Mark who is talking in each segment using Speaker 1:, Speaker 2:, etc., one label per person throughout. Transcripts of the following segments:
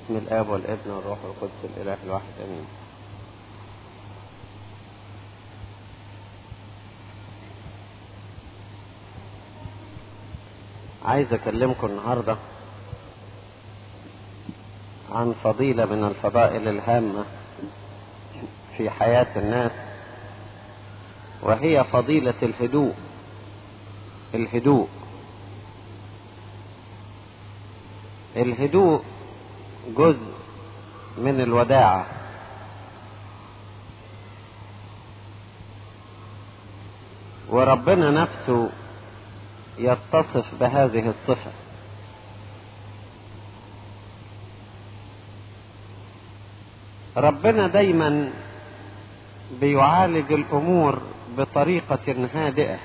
Speaker 1: باسم الآب والابن والروح القدس الإله الواحد آمين عايز أكلمكم النهاردة عن فضيلة من الفضائل الهامة في حياة الناس وهي فضيلة الهدوء الهدوء الهدوء جزء من الوداعة وربنا نفسه يتصف بهذه الصفة ربنا دايما بيعالج الأمور بطريقة هادئة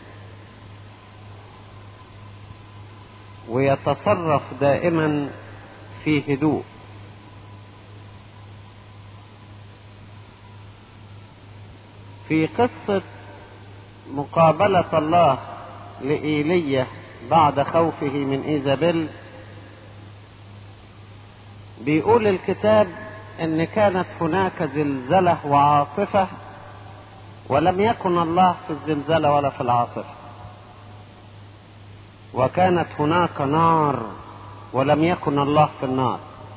Speaker 1: ويتصرف دائما في هدوء في قصة مقابلة الله لإيلية بعد خوفه من إيزابيل بيقول الكتاب ان كانت هناك زلزلة وعاصفة ولم يكن الله في الزلزلة ولا في العاصفة وكانت هناك نار ولم يكن الله في النار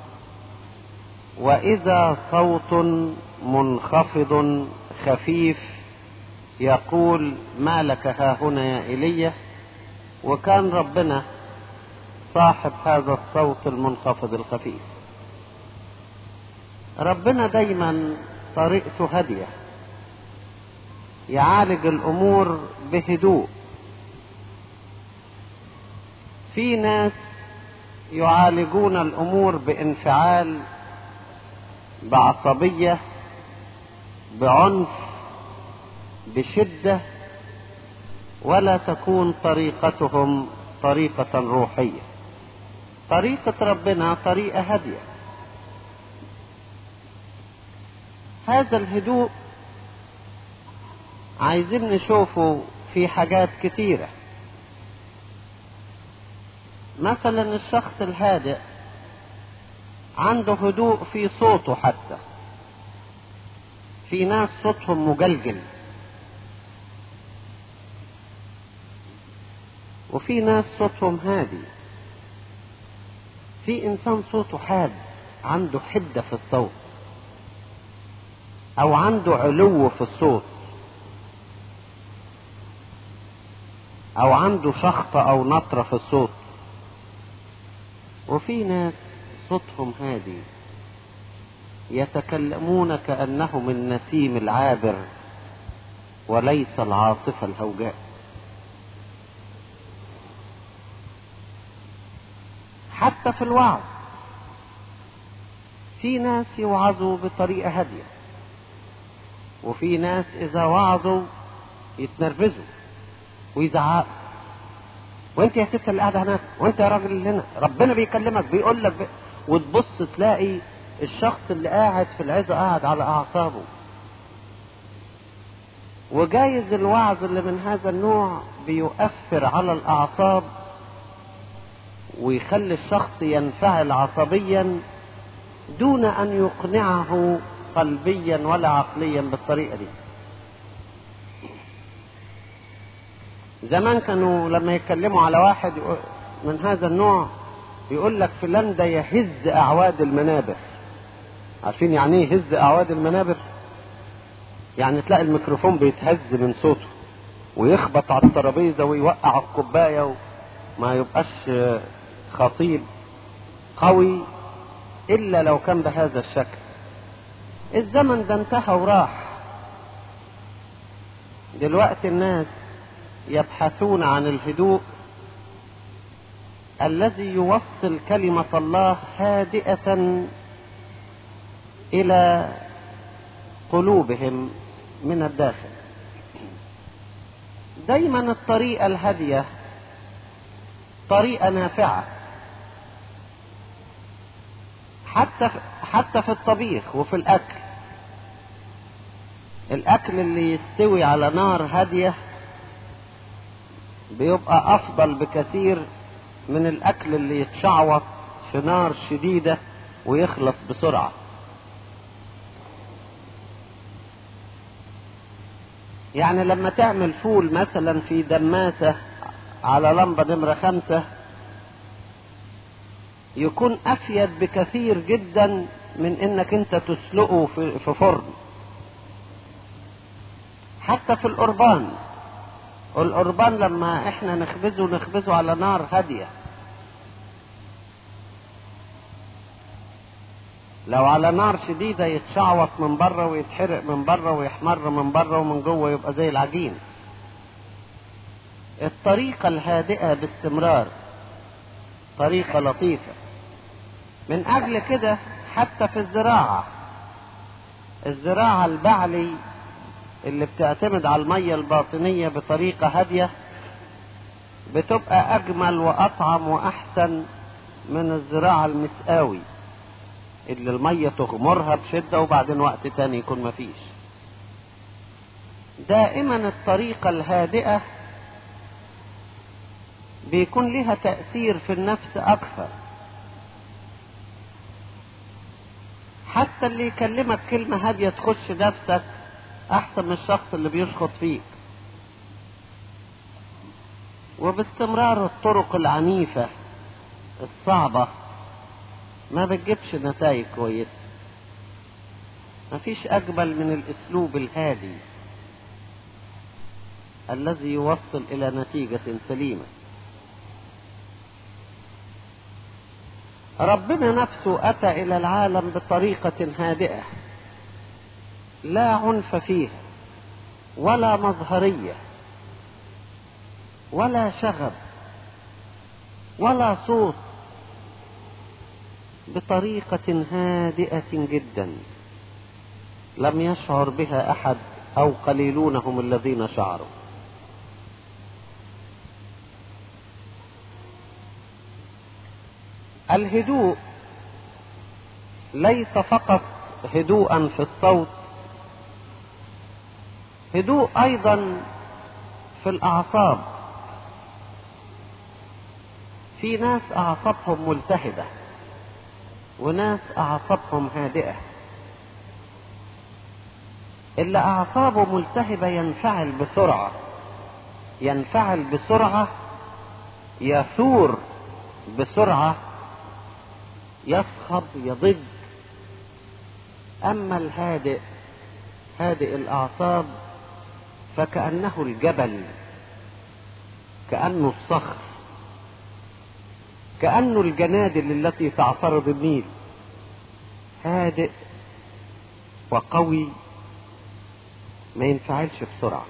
Speaker 1: واذا صوت منخفض خفيف يقول ما لك ها هنا يا ايليا وكان ربنا صاحب هذا الصوت المنخفض الخفيف ربنا دايما طريقته هاديه يعالج الامور بهدوء في ناس يعالجون الامور بانفعال بعصبيه بعنف بشده ولا تكون طريقتهم طريقه روحيه طريقه ربنا طريقه هاديه هذا الهدوء عايزين نشوفه في حاجات كتيره مثلا الشخص الهادئ عنده هدوء في صوته حتى في ناس صوتهم مجلجل وفي ناس صوتهم هادي في انسان صوته حاد عنده حده في الصوت او عنده علو في الصوت او عنده شخطه او نطره في الصوت وفي ناس صوتهم هادي يتكلمون كأنهم النسيم العابر وليس العاصفة الهوجاء حتى في الوعظ في ناس يوعظوا بطريقة هادية وفي ناس إذا وعظوا يتنرفزوا ويزعقوا وانت يا ست اللي قاعده هناك وانت يا راجل اللي هنا ربنا بيكلمك بيقول لك بي... وتبص تلاقي الشخص اللي قاعد في العزة قاعد على اعصابه وجايز الوعظ اللي من هذا النوع بيؤثر على الاعصاب ويخلي الشخص ينفعل عصبيا دون ان يقنعه قلبيا ولا عقليا بالطريقه دي زمان كانوا لما يتكلموا على واحد من هذا النوع يقول لك فلان ده يهز اعواد المنابر عارفين يعني ايه يهز اعواد المنابر يعني تلاقي الميكروفون بيتهز من صوته ويخبط على الترابيزه ويوقع الكوبايه وما يبقاش خطيب قوي الا لو كان بهذا الشكل الزمن ده انتهى وراح دلوقتي الناس يبحثون عن الهدوء الذي يوصل كلمة الله هادئة إلى قلوبهم من الداخل. دايما الطريقة الهادية طريقة نافعة حتى حتى في الطبيخ وفي الأكل. الأكل اللي يستوي على نار هادية بيبقى افضل بكثير من الاكل اللي يتشعوط في نار شديده ويخلص بسرعة يعني لما تعمل فول مثلا في دماسة على لمبة نمرة خمسة يكون أفيد بكثير جدا من إنك أنت تسلقه في فرن حتى في القربان القربان لما احنا نخبزه نخبزه على نار هادية لو على نار شديدة يتشعوط من بره ويتحرق من بره ويحمر من بره ومن جوه يبقى زي العجين الطريقة الهادئة باستمرار طريقة لطيفة من أجل كده حتى في الزراعة الزراعة البعلي اللي بتعتمد على المية الباطنية بطريقة هادية بتبقى أجمل وأطعم وأحسن من الزراعة المسقاوي اللي المية تغمرها بشدة وبعدين وقت تاني يكون مفيش دائما الطريقة الهادئة بيكون لها تأثير في النفس أكثر حتى اللي يكلمك كلمة هادية تخش نفسك أحسن من الشخص اللي بيشخط فيك وباستمرار الطرق العنيفة الصعبة ما بتجيبش نتائج كويسة مفيش أجمل من الأسلوب الهادي الذي يوصل إلى نتيجة سليمة ربنا نفسه أتى إلى العالم بطريقة هادئة لا عنف فيها ولا مظهرية ولا شغب ولا صوت بطريقة هادئة جدا لم يشعر بها أحد أو قليلون هم الذين شعروا الهدوء ليس فقط هدوءا في الصوت هدوء ايضا في الاعصاب في ناس اعصابهم ملتهبه وناس اعصابهم هادئه اللي اعصابه ملتهبه ينفعل بسرعه ينفعل بسرعه يثور بسرعه يصخب يضج اما الهادئ هادئ الاعصاب فكانه الجبل كانه الصخر كانه الجنادل التي تعترض النيل هادئ وقوي ما ينفعلش بسرعه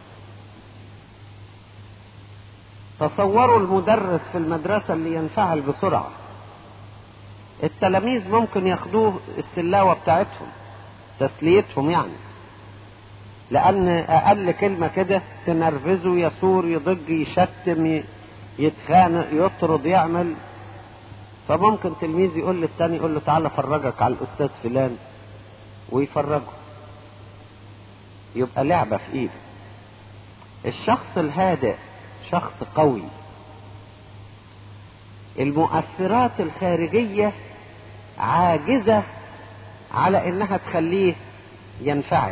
Speaker 1: تصوروا المدرس في المدرسه اللي ينفعل بسرعه التلاميذ ممكن ياخدوه السلاوه بتاعتهم تسليتهم يعني لان اقل كلمه كده تنرفزه يثور يضج يشتم يتخانق يطرد يعمل فممكن تلميذ يقول للتاني يقول له تعالى فرجك على الاستاذ فلان ويفرجه يبقى لعبه في ايده الشخص الهادئ شخص قوي المؤثرات الخارجيه عاجزة على انها تخليه ينفعل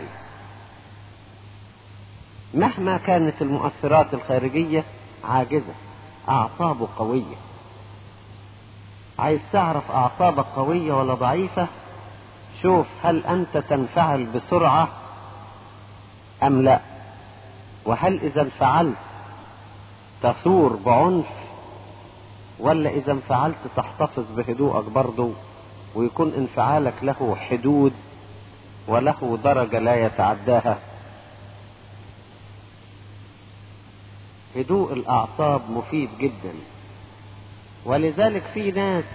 Speaker 1: مهما كانت المؤثرات الخارجية عاجزة اعصابه قوية عايز تعرف اعصابك قوية ولا ضعيفة شوف هل انت تنفعل بسرعة ام لا وهل اذا انفعلت تثور بعنف ولا اذا انفعلت تحتفظ بهدوءك برضه ويكون انفعالك له حدود وله درجة لا يتعداها هدوء الأعصاب مفيد جدا ولذلك في ناس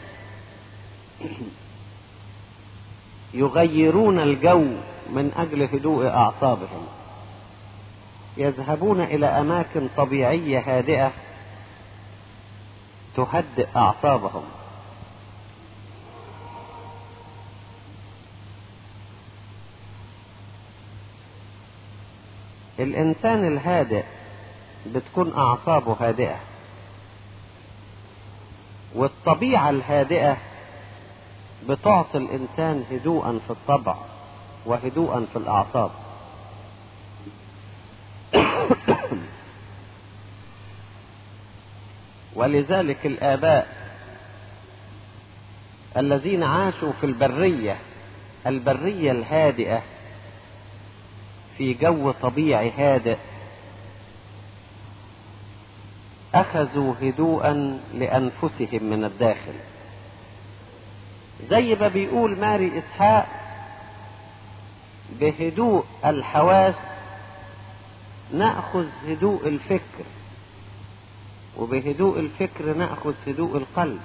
Speaker 1: يغيرون الجو من أجل هدوء أعصابهم يذهبون إلى أماكن طبيعية هادئة تهدئ أعصابهم الإنسان الهادئ بتكون أعصابه هادئة والطبيعة الهادئة بتعطي الإنسان هدوءا في الطبع وهدوءا في الأعصاب ولذلك الآباء الذين عاشوا في البرية البرية الهادئة في جو طبيعي هادئ أخذوا هدوءا لأنفسهم من الداخل زي ما بيقول ماري إسحاق بهدوء الحواس نأخذ هدوء الفكر وبهدوء الفكر نأخذ هدوء القلب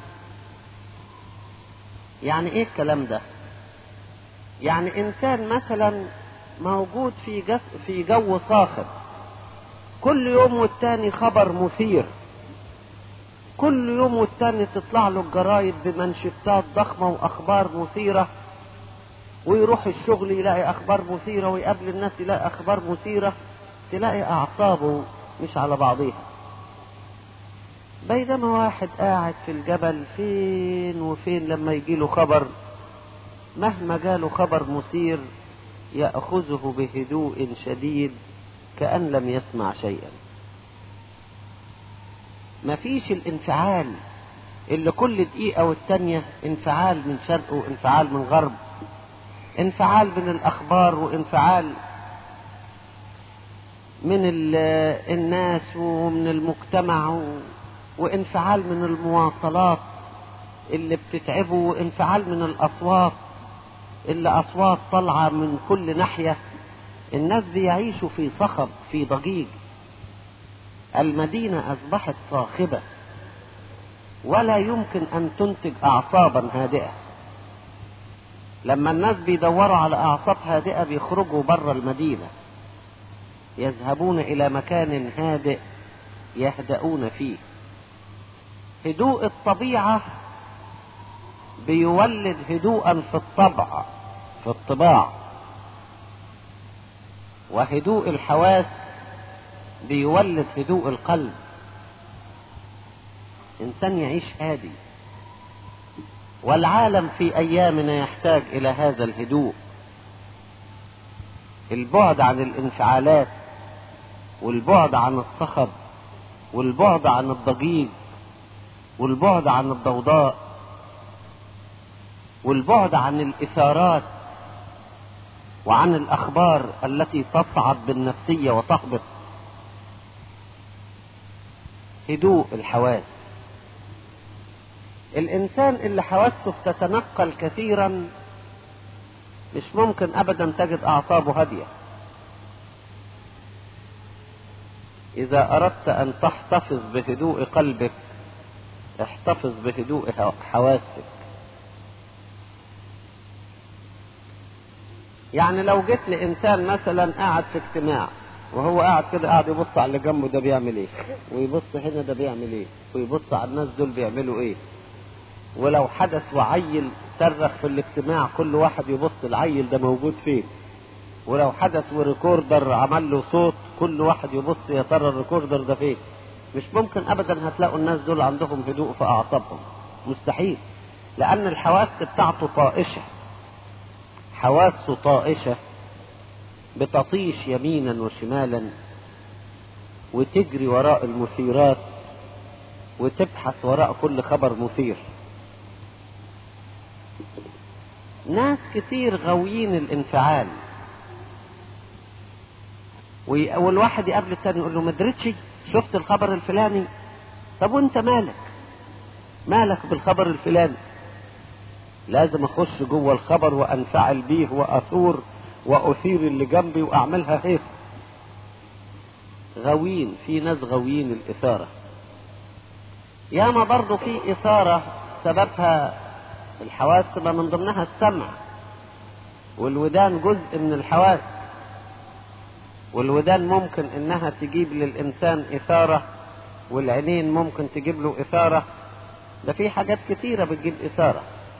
Speaker 1: يعني ايه الكلام ده يعني انسان مثلا موجود في جس في جو صاخب كل يوم والتاني خبر مثير كل يوم والتاني تطلع له الجرايد بمنشطات ضخمة واخبار مثيرة ويروح الشغل يلاقي اخبار مثيرة ويقابل الناس يلاقي اخبار مثيرة تلاقي اعصابه مش على بعضيها بينما واحد قاعد في الجبل فين وفين لما يجيله خبر مهما جاله خبر مثير يأخذه بهدوء شديد كأن لم يسمع شيئا مفيش الانفعال اللي كل دقيقة والتانية انفعال من شرق وانفعال من غرب انفعال من الأخبار وانفعال من الناس ومن المجتمع وانفعال من المواصلات اللي بتتعبه وانفعال من الأصوات اللي أصوات طالعة من كل ناحية الناس بيعيشوا في صخب في ضجيج المدينة أصبحت صاخبة ولا يمكن أن تنتج أعصابا هادئة لما الناس بيدوروا على أعصاب هادئة بيخرجوا بره المدينة يذهبون إلى مكان هادئ يهدؤون فيه هدوء الطبيعة بيولد هدوءا في الطبع في الطباع وهدوء الحواس بيولد هدوء القلب انسان يعيش هادي والعالم في ايامنا يحتاج الى هذا الهدوء البعد عن الانفعالات والبعد عن الصخب والبعد عن الضجيج والبعد عن الضوضاء والبعد عن الاثارات وعن الاخبار التي تصعد بالنفسيه وتهبط هدوء الحواس الانسان اللي حواسه بتتنقل كثيرا مش ممكن ابدا تجد اعصابه هاديه اذا اردت ان تحتفظ بهدوء قلبك احتفظ بهدوء حواسك يعني لو جيت لانسان مثلا قاعد في اجتماع وهو قاعد كده قاعد يبص على اللي جنبه ده بيعمل ايه ويبص هنا ده بيعمل ايه ويبص على الناس دول بيعملوا ايه ولو حدث وعيل صرخ في الاجتماع كل واحد يبص العيل ده موجود فين ولو حدث وريكوردر عمل له صوت كل واحد يبص يا ترى الريكوردر ده فين مش ممكن ابدا هتلاقوا الناس دول عندهم هدوء في اعصابهم مستحيل لان الحواس بتاعته طائشه حواسه طائشه بتطيش يمينا وشمالا وتجري وراء المثيرات وتبحث وراء كل خبر مثير ناس كتير غاويين الانفعال والواحد يقابل التاني يقول له ما درتش شفت الخبر الفلاني طب وانت مالك مالك بالخبر الفلاني لازم اخش جوه الخبر وانفعل بيه واثور واثير اللي جنبي واعملها هيص غاويين في ناس غاويين الاثاره ياما برضه في اثاره سببها الحواس ما من ضمنها السمع والودان جزء من الحواس والودان ممكن انها تجيب للانسان اثاره والعينين ممكن تجيب له اثاره ده في حاجات كتيره بتجيب اثاره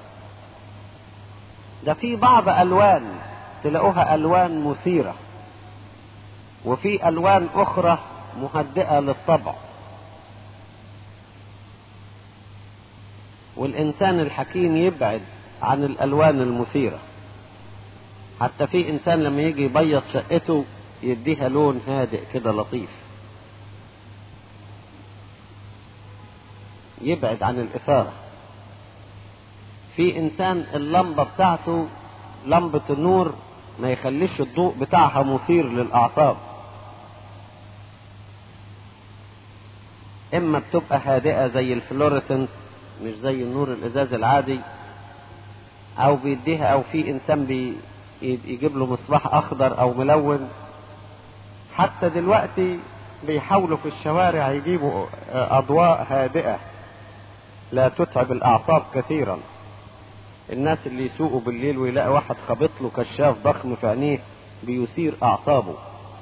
Speaker 1: ده في بعض الوان تلاقوها الوان مثيره وفي الوان اخرى مهدئه للطبع والانسان الحكيم يبعد عن الالوان المثيره حتى في انسان لما يجي يبيض شقته يديها لون هادئ كده لطيف يبعد عن الاثاره في انسان اللمبه بتاعته لمبه النور ما يخليش الضوء بتاعها مثير للاعصاب اما بتبقى هادئه زي الفلوريسنت مش زي النور الازاز العادي او بيديها او في انسان بي يجيب له مصباح اخضر او ملون حتى دلوقتي بيحاولوا في الشوارع يجيبوا اضواء هادئه لا تتعب الاعصاب كثيرا الناس اللي يسوقوا بالليل ويلاقي واحد خابط له كشاف ضخم في عينيه بيثير اعصابه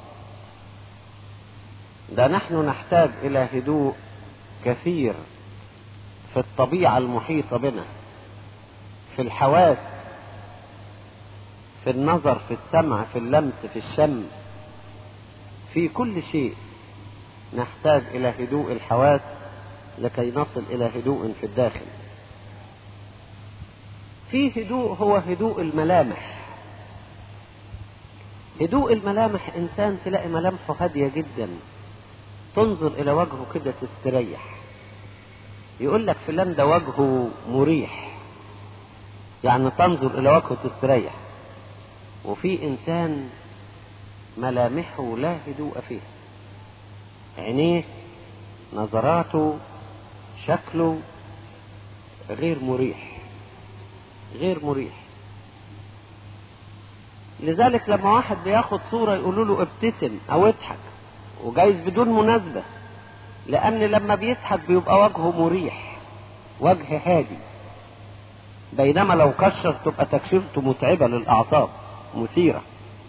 Speaker 1: ده نحن نحتاج الى هدوء كثير في الطبيعه المحيطه بنا في الحواس في النظر في السمع في اللمس في الشم في كل شيء نحتاج الى هدوء الحواس لكي نصل الى هدوء في الداخل في هدوء هو هدوء الملامح هدوء الملامح انسان تلاقي ملامحه هاديه جدا تنظر الى وجهه كده تستريح يقول لك فلان ده وجهه مريح يعني تنظر الى وجهه تستريح وفي انسان ملامحه لا هدوء فيها عينيه نظراته شكله غير مريح غير مريح لذلك لما واحد بياخد صورة يقولوا له ابتسم او اضحك وجايز بدون مناسبة لان لما بيضحك بيبقى وجهه مريح وجه هادي بينما لو كشر تبقى تكشيرته متعبة للاعصاب مثيرة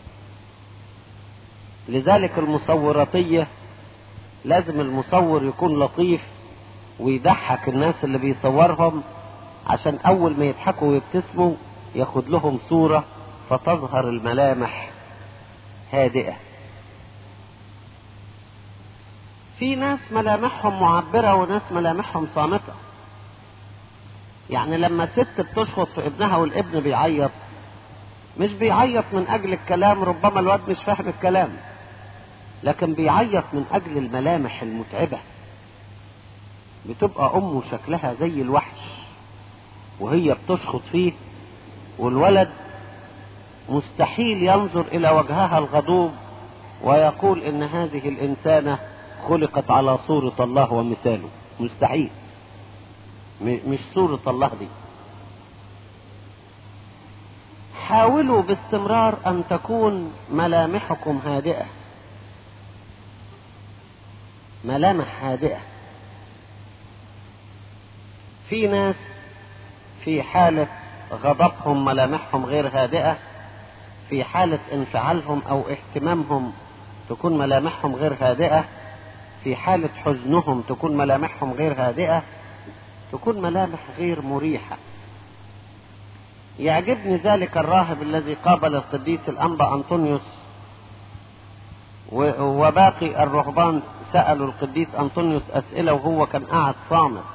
Speaker 1: لذلك المصوراتية لازم المصور يكون لطيف ويضحك الناس اللي بيصورهم عشان اول ما يضحكوا ويبتسموا ياخد لهم صورة فتظهر الملامح هادئة في ناس ملامحهم معبرة وناس ملامحهم صامتة يعني لما ست بتشخص في ابنها والابن بيعيط مش بيعيط من اجل الكلام ربما الواد مش فاهم الكلام لكن بيعيط من اجل الملامح المتعبة بتبقى امه شكلها زي الوحش وهي بتشخط فيه والولد مستحيل ينظر الى وجهها الغضوب ويقول ان هذه الانسانة خلقت على صورة الله ومثاله مستحيل مش صورة الله دي حاولوا باستمرار ان تكون ملامحكم هادئة ملامح هادئة في ناس في حالة غضبهم ملامحهم غير هادئة في حالة انفعالهم او اهتمامهم تكون ملامحهم غير هادئة في حالة حزنهم تكون ملامحهم غير هادئة تكون ملامح غير مريحة يعجبني ذلك الراهب الذي قابل القديس الأنبا أنطونيوس وباقي الرهبان سألوا القديس أنطونيوس أسئلة وهو كان قاعد صامت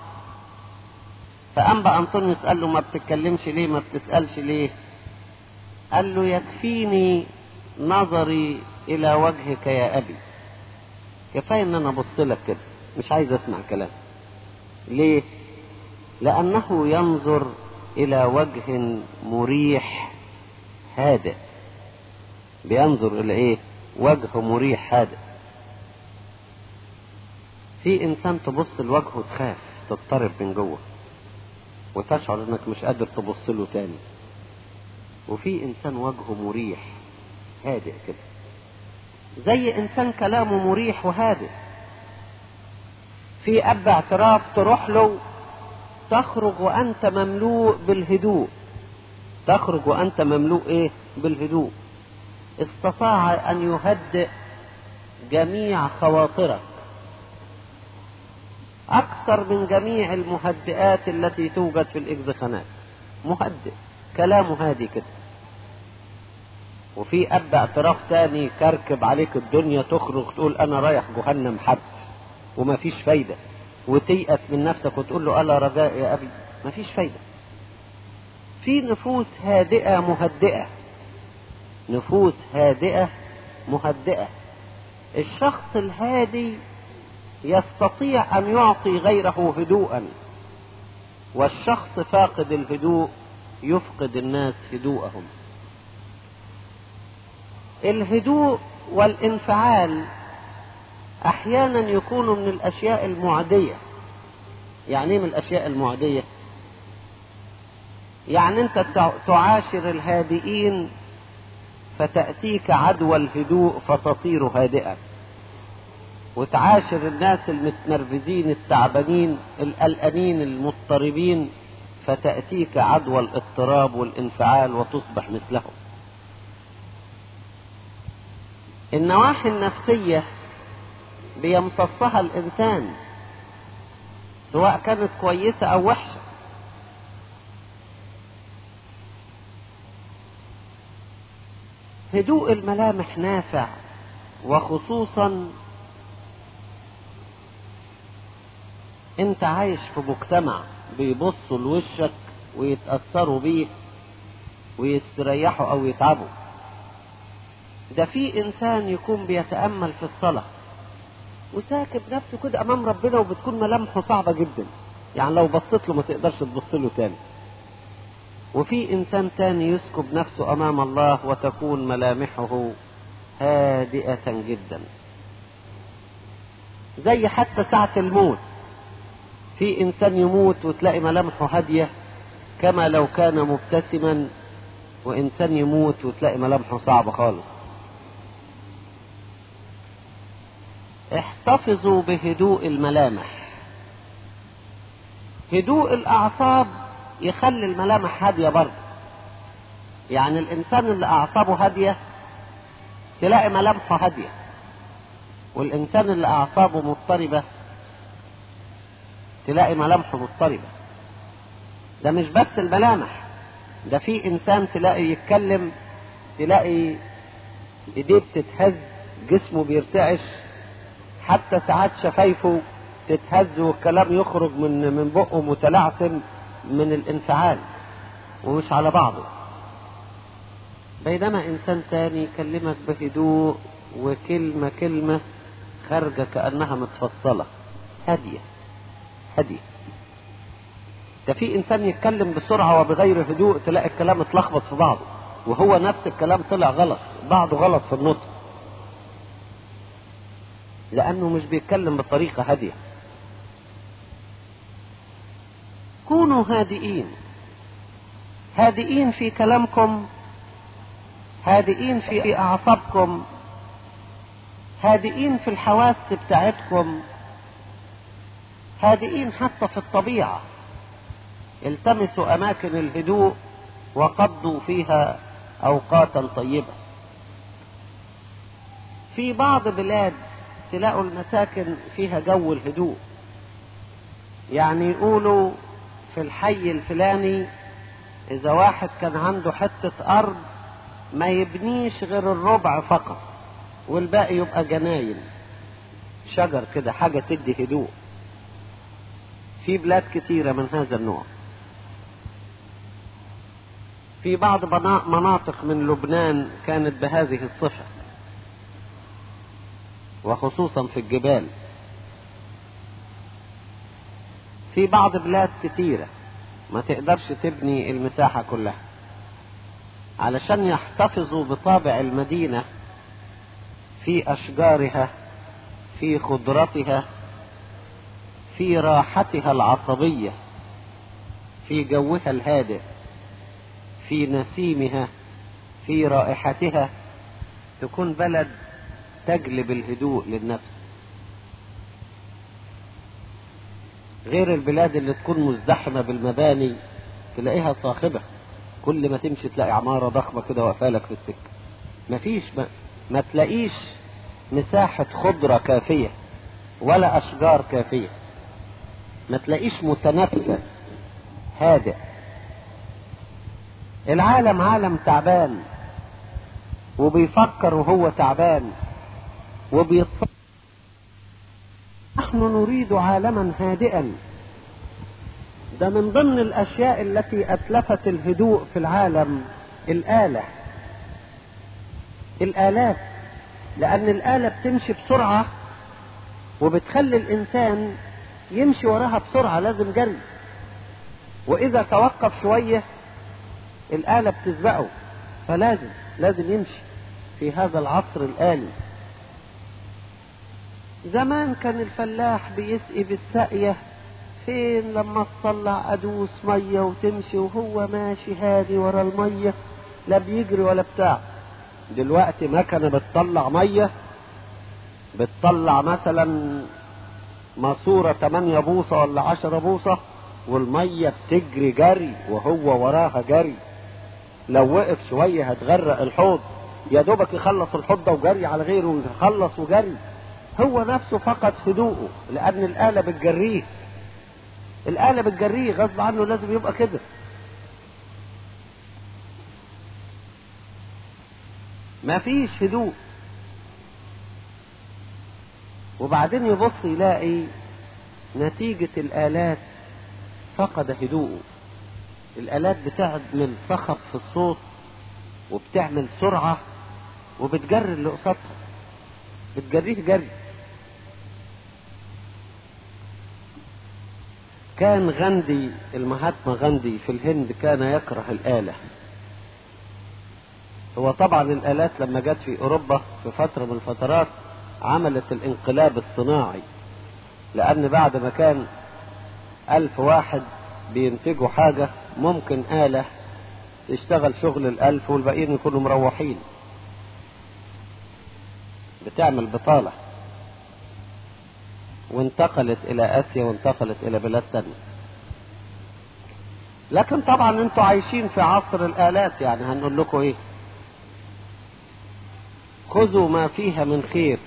Speaker 1: فأنبا أنطونيوس قال له ما بتتكلمش ليه ما بتسألش ليه قال له يكفيني نظري إلى وجهك يا أبي كفاية إن أنا أبص لك كده مش عايز أسمع كلام ليه لأنه ينظر إلى وجه مريح هادئ بينظر إلى إيه وجه مريح هادئ في إنسان تبص لوجهه تخاف تضطرب من جوه وتشعر إنك مش قادر تبص له تاني وفي إنسان وجهه مريح هادئ كده زي إنسان كلامه مريح وهادئ في أب اعتراف تروح له تخرج وأنت مملوء بالهدوء تخرج وأنت مملوء إيه بالهدوء استطاع أن يهدئ جميع خواطرك أكثر من جميع المهدئات التي توجد في الإجزخانات مهدئ كلامه هادي كده وفي أب اعتراف تاني كركب عليك الدنيا تخرج تقول أنا رايح جهنم حبس وما فيش فايدة وتيأس من نفسك وتقول له ألا رجاء يا أبي ما فيش فايدة في نفوس هادئة مهدئة نفوس هادئة مهدئة الشخص الهادي يستطيع أن يعطي غيره هدوءا والشخص فاقد الهدوء يفقد الناس هدوءهم الهدوء والانفعال احيانا يكون من الاشياء المعديه يعني ايه من الاشياء المعديه يعني انت تعاشر الهادئين فتاتيك عدوى الهدوء فتصير هادئا وتعاشر الناس المتنرفزين التعبانين القلقانين المضطربين فتاتيك عدوى الاضطراب والانفعال وتصبح مثلهم النواحي النفسيه بيمتصها الانسان سواء كانت كويسه او وحشه هدوء الملامح نافع وخصوصا انت عايش في مجتمع بيبصوا لوشك ويتأثروا بيه ويستريحوا او يتعبوا ده في انسان يكون بيتأمل في الصلاة وساكب نفسه كده امام ربنا وبتكون ملامحه صعبة جدا يعني لو بصيت له ما تقدرش تبص له تاني وفي انسان تاني يسكب نفسه امام الله وتكون ملامحه هادئة جدا زي حتى ساعة الموت في انسان يموت وتلاقي ملامحه هادية كما لو كان مبتسما وانسان يموت وتلاقي ملامحه صعبة خالص احتفظوا بهدوء الملامح هدوء الاعصاب يخلي الملامح هادية برضه يعني الانسان اللي اعصابه هادية تلاقي ملامحه هادية والانسان اللي اعصابه مضطربة تلاقي ملامحه مضطربة ده مش بس الملامح ده في انسان تلاقي يتكلم تلاقي ايديه بتتهز جسمه بيرتعش حتى ساعات شفايفه تتهز والكلام يخرج من من بقه متلعثم من الانفعال ومش على بعضه بينما انسان تاني يكلمك بهدوء وكلمة كلمة خارجة كأنها متفصلة هادية هادية ده في انسان يتكلم بسرعة وبغير هدوء تلاقي الكلام اتلخبط في بعضه وهو نفس الكلام طلع غلط بعضه غلط في النطق لانه مش بيتكلم بطريقة هادية كونوا هادئين هادئين في كلامكم هادئين في اعصابكم هادئين في الحواس بتاعتكم هادئين حتى في الطبيعة التمسوا اماكن الهدوء وقضوا فيها اوقاتا طيبة في بعض بلاد تلاقوا المساكن فيها جو الهدوء يعني يقولوا في الحي الفلاني اذا واحد كان عنده حتة ارض ما يبنيش غير الربع فقط والباقي يبقى جناين شجر كده حاجة تدي هدوء في بلاد كتيرة من هذا النوع في بعض مناطق من لبنان كانت بهذه الصفة وخصوصا في الجبال في بعض بلاد كتيرة ما تقدرش تبني المساحة كلها علشان يحتفظوا بطابع المدينة في أشجارها في خضرتها في راحتها العصبية في جوها الهادئ في نسيمها في رائحتها تكون بلد تجلب الهدوء للنفس غير البلاد اللي تكون مزدحمة بالمباني تلاقيها صاخبة كل ما تمشي تلاقي عمارة ضخمة كده واقفالك في السكة مفيش ما, ما تلاقيش مساحة خضرة كافية ولا أشجار كافية ما تلاقيش متنفس هادئ العالم عالم تعبان وبيفكر وهو تعبان وبيتصرف نحن نريد عالما هادئا ده من ضمن الاشياء التي اتلفت الهدوء في العالم الاله الالات لان الاله بتمشي بسرعه وبتخلي الانسان يمشي وراها بسرعه لازم جري واذا توقف شويه الاله بتسبقه فلازم لازم يمشي في هذا العصر الالي زمان كان الفلاح بيسقي بالسقيه فين لما تطلع ادوس ميه وتمشي وهو ماشي هادي ورا الميه لا بيجري ولا بتاع دلوقتي مكنه بتطلع ميه بتطلع مثلا ماسوره 8 بوصه ولا 10 بوصه والميه بتجري جري وهو وراها جري لو وقف شويه هتغرق الحوض يا دوبك يخلص الحوض ده وجري على غيره ويخلص وجري هو نفسه فقد هدوءه لان الاله بتجريه الآلة بتجريه غصب عنه لازم يبقى كده ما فيش هدوء وبعدين يبص يلاقي نتيجة الآلات فقد هدوءه الآلات بتعمل صخب في الصوت وبتعمل سرعة وبتجري اللي قصادها بتجريه جري كان غاندي المهاتما غاندي في الهند كان يكره الآلة هو طبعا الآلات لما جت في أوروبا في فترة من الفترات عملت الانقلاب الصناعي لأن بعد ما كان ألف واحد بينتجوا حاجة ممكن آلة تشتغل شغل الألف والباقيين يكونوا مروحين بتعمل بطالة وانتقلت الى اسيا وانتقلت الى بلاد تانية لكن طبعا انتوا عايشين في عصر الالات يعني هنقول لكم ايه خذوا ما فيها من خير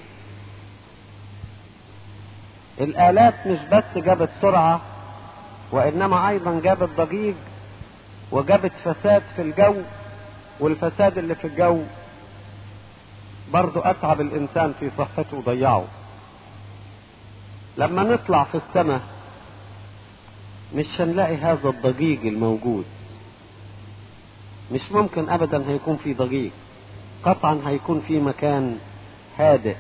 Speaker 1: الالات مش بس جابت سرعة وانما ايضا جابت ضجيج وجابت فساد في الجو والفساد اللي في الجو برضو اتعب الانسان في صحته وضيعه لما نطلع في السماء مش هنلاقي هذا الضجيج الموجود مش ممكن ابدا هيكون في ضجيج قطعا هيكون في مكان هادئ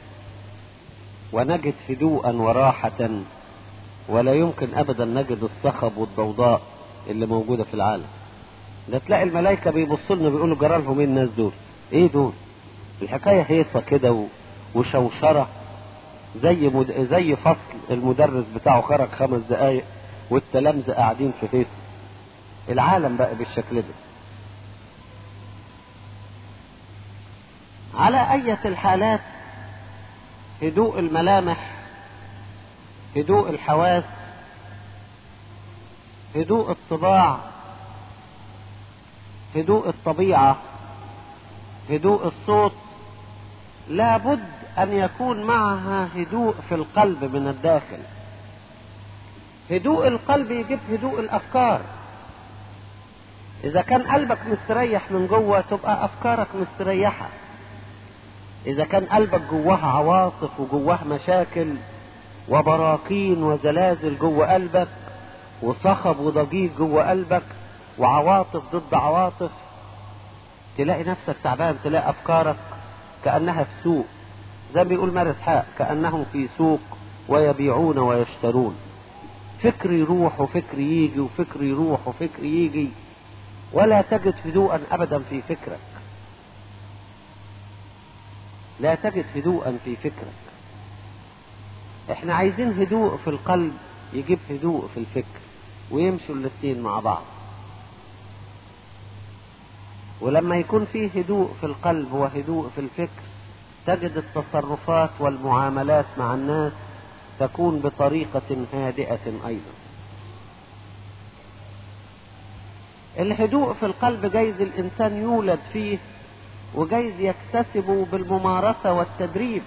Speaker 1: ونجد هدوءا وراحة ولا يمكن ابدا نجد الصخب والضوضاء اللي موجودة في العالم ده تلاقي الملائكة بيبصوا لنا بيقولوا جرى لهم ايه الناس دول ايه دول الحكاية هيصة كده وشوشرة زي مد... زي فصل المدرس بتاعه خرج خمس دقايق والتلامذة قاعدين في فيس العالم بقى بالشكل ده على أية الحالات هدوء الملامح هدوء الحواس هدوء الطباع هدوء الطبيعة هدوء الصوت لابد أن يكون معها هدوء في القلب من الداخل هدوء القلب يجيب هدوء الأفكار إذا كان قلبك مستريح من جوه تبقى أفكارك مستريحة إذا كان قلبك جواها عواصف وجواه مشاكل وبراكين وزلازل جوه قلبك وصخب وضجيج جوه قلبك وعواطف ضد عواطف تلاقي نفسك تعبان تلاقي أفكارك كأنها في سوق زي ما بيقول مارس حق كأنهم في سوق ويبيعون ويشترون فكر يروح وفكر يجي وفكر يروح وفكر يجي ولا تجد هدوءا أبدا في فكرك لا تجد هدوءا في فكرك احنا عايزين هدوء في القلب يجيب هدوء في الفكر ويمشوا الاثنين مع بعض ولما يكون فيه هدوء في القلب وهدوء في الفكر تجد التصرفات والمعاملات مع الناس تكون بطريقة هادئة أيضا الهدوء في القلب جايز الإنسان يولد فيه وجايز يكتسبه بالممارسة والتدريب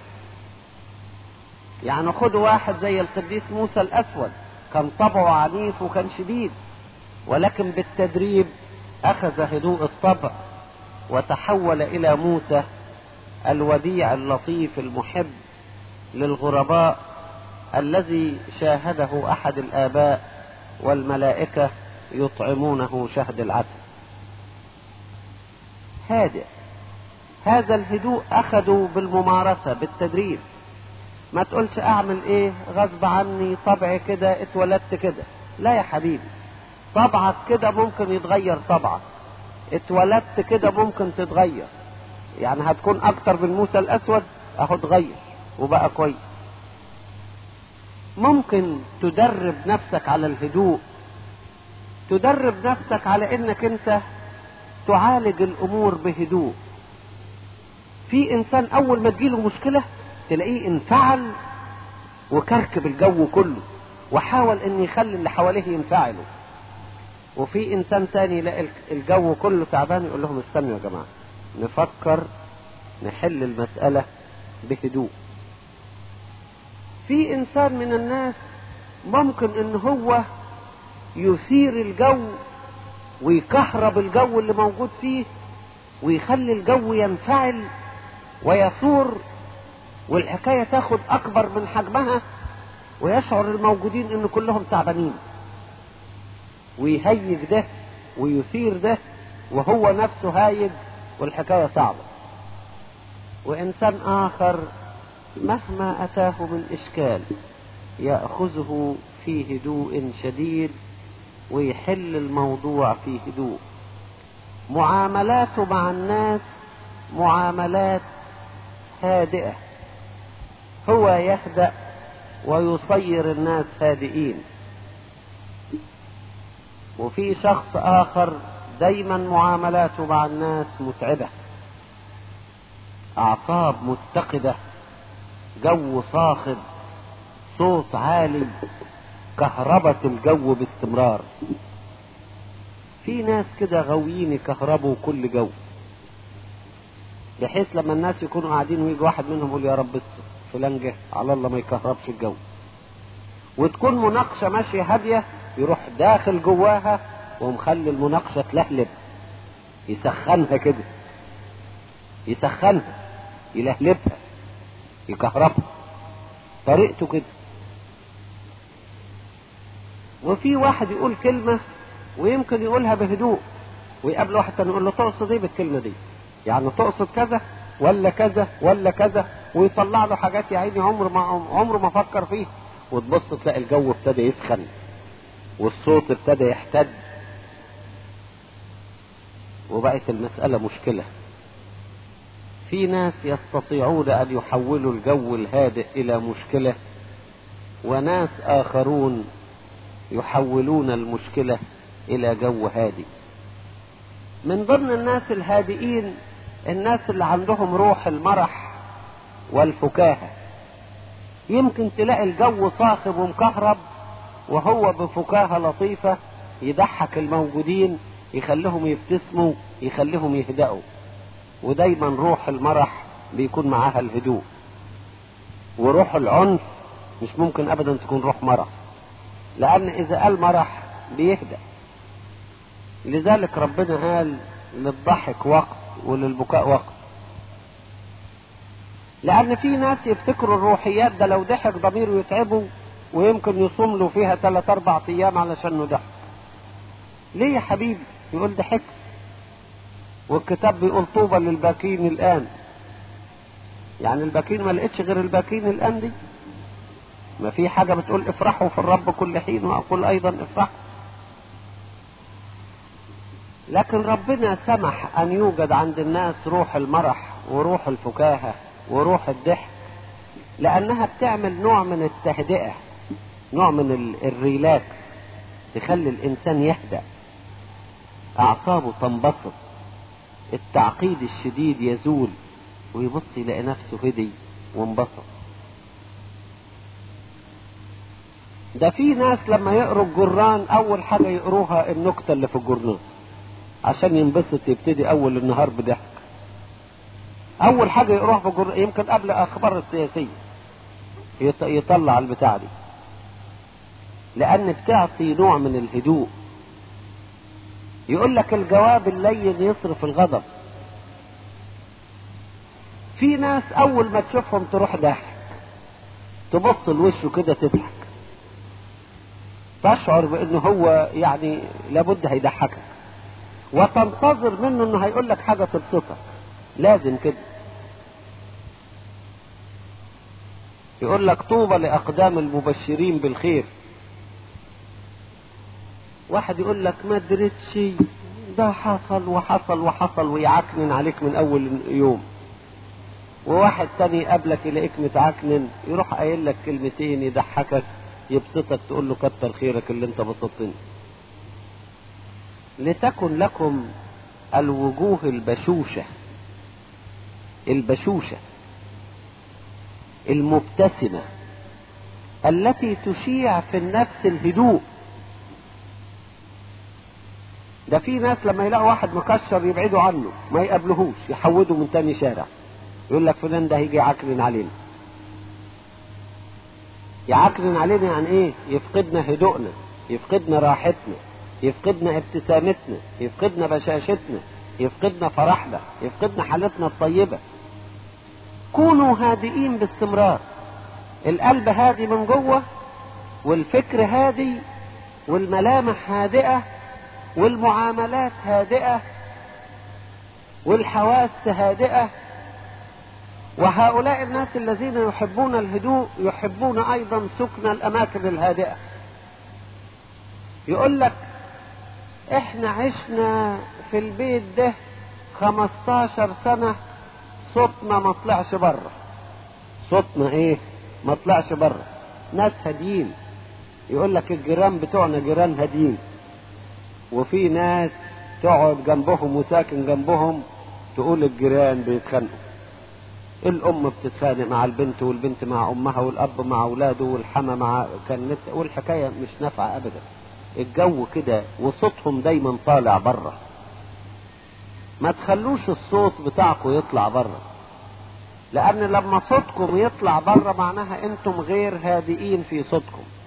Speaker 1: يعني خدوا واحد زي القديس موسى الأسود كان طبعه عنيف وكان شديد ولكن بالتدريب أخذ هدوء الطبع وتحول إلى موسى الوديع اللطيف المحب للغرباء الذي شاهده أحد الآباء والملائكة يطعمونه شهد العسل هادئ هذا الهدوء أخذوا بالممارسة بالتدريب ما تقولش أعمل إيه غصب عني طبعي كده اتولدت كده لا يا حبيبي طبعك كده ممكن يتغير طبعك اتولدت كده ممكن تتغير يعني هتكون أكتر من موسى الأسود أهو اتغير وبقى كويس ممكن تدرب نفسك على الهدوء تدرب نفسك على انك انت تعالج الامور بهدوء في انسان اول ما تجيله مشكله تلاقيه انفعل وكركب الجو كله وحاول ان يخلي اللي حواليه ينفعلوا وفي انسان تاني يلاقي الجو كله تعبان يقول لهم استنوا يا جماعه نفكر نحل المساله بهدوء في انسان من الناس ممكن ان هو يثير الجو ويكهرب الجو اللي موجود فيه ويخلي الجو ينفعل ويثور والحكاية تاخد أكبر من حجمها ويشعر الموجودين إن كلهم تعبانين ويهيج ده ويثير ده وهو نفسه هايج والحكاية صعبة وإنسان آخر مهما أتاه من إشكال يأخذه في هدوء شديد ويحل الموضوع في هدوء معاملاته مع الناس معاملات هادئة هو يهدأ ويصير الناس هادئين وفي شخص آخر دايما معاملاته مع الناس متعبة أعصاب متقدة جو صاخب صوت عالي كهربة الجو باستمرار في ناس كده غاويين يكهربوا كل جو بحيث لما الناس يكونوا قاعدين ويجي واحد منهم يقول يا رب استر فلان جه على الله ما يكهربش الجو وتكون مناقشة ماشية هادية يروح داخل جواها ومخلي المناقشة تلهلب يسخنها كده يسخنها يلهلبها يكهربها طريقته كده وفي واحد يقول كلمة ويمكن يقولها بهدوء ويقابل واحد تاني يقول له تقصد ايه بالكلمة دي؟ يعني تقصد كذا ولا كذا ولا كذا ويطلع له حاجات يا عيني عمره ما عمره ما فكر فيها وتبص تلاقي الجو ابتدى يسخن والصوت ابتدى يحتد وبقت المسألة مشكلة في ناس يستطيعون أن يحولوا الجو الهادئ إلى مشكلة وناس آخرون يحولون المشكلة إلى جو هادئ من ضمن الناس الهادئين الناس اللي عندهم روح المرح والفكاهة يمكن تلاقي الجو صاخب ومكهرب وهو بفكاهة لطيفة يضحك الموجودين يخليهم يبتسموا يخليهم يهدأوا ودايما روح المرح بيكون معاها الهدوء وروح العنف مش ممكن ابدا تكون روح مرح لان اذا قال مرح بيهدأ لذلك ربنا قال للضحك وقت وللبكاء وقت لأن في ناس يفتكروا الروحيات ده لو ضحك ضميره يتعبه ويمكن يصوم له فيها ثلاث أربع أيام علشان ضحك. ليه يا حبيبي؟ يقول ضحكت. والكتاب بيقول طوبى للباكين الآن. يعني الباكين ما لقيتش غير الباكين الآن دي. ما في حاجة بتقول افرحوا في الرب كل حين وأقول أيضا افرحوا. لكن ربنا سمح ان يوجد عند الناس روح المرح وروح الفكاهه وروح الضحك لانها بتعمل نوع من التهدئه نوع من الريلاكس تخلي الانسان يهدأ اعصابه تنبسط التعقيد الشديد يزول ويبص يلاقي نفسه هدي وانبسط ده في ناس لما يقروا الجران اول حاجه يقروها النكته اللي في الجرنان عشان ينبسط يبتدي اول النهار بضحك اول حاجه يقروها في الجر... يمكن قبل اخبار السياسيه يط... يطلع البتاع دي لان بتعطي نوع من الهدوء يقول لك الجواب اللين يصرف الغضب في ناس اول ما تشوفهم تروح ضحك تبص لوشه كده تضحك تشعر بانه هو يعني لابد هيضحكك وتنتظر منه انه هيقول لك حاجه تبسطك لازم كده يقول لك طوبى لاقدام المبشرين بالخير واحد يقول لك ما دريتش ده حصل وحصل وحصل ويعكنن عليك من اول يوم وواحد تاني يقابلك يلاقيك متعكنن يروح قايل لك كلمتين يضحكك يبسطك تقول له كتر خيرك اللي انت بسطتني لتكن لكم الوجوه البشوشة البشوشة المبتسمة التي تشيع في النفس الهدوء ده في ناس لما يلاقوا واحد مكشر يبعدوا عنه ما يقابلوهوش يحودوا من تاني شارع يقول لك فلان ده هيجي يعكنن علينا يعكنن علينا يعني ايه يفقدنا هدوءنا يفقدنا راحتنا يفقدنا ابتسامتنا يفقدنا بشاشتنا يفقدنا فرحنا يفقدنا حالتنا الطيبة كونوا هادئين باستمرار القلب هادي من جوه والفكر هادي والملامح هادئة والمعاملات هادئة والحواس هادئة وهؤلاء الناس الذين يحبون الهدوء يحبون ايضا سكن الاماكن الهادئه يقول لك احنا عشنا في البيت ده 15 سنه صوتنا ما طلعش بره صوتنا ايه ما طلعش بره ناس هاديين يقول لك الجيران بتوعنا جيران هاديين وفي ناس تقعد جنبهم وساكن جنبهم تقول الجيران بيتخانقوا الام بتتخانق مع البنت والبنت مع امها والاب مع اولاده والحما مع كانت والحكايه مش نافعه ابدا الجو كده وصوتهم دايما طالع بره ما تخلوش الصوت بتاعكم يطلع بره لان لما صوتكم يطلع بره معناها انتم غير هادئين في صوتكم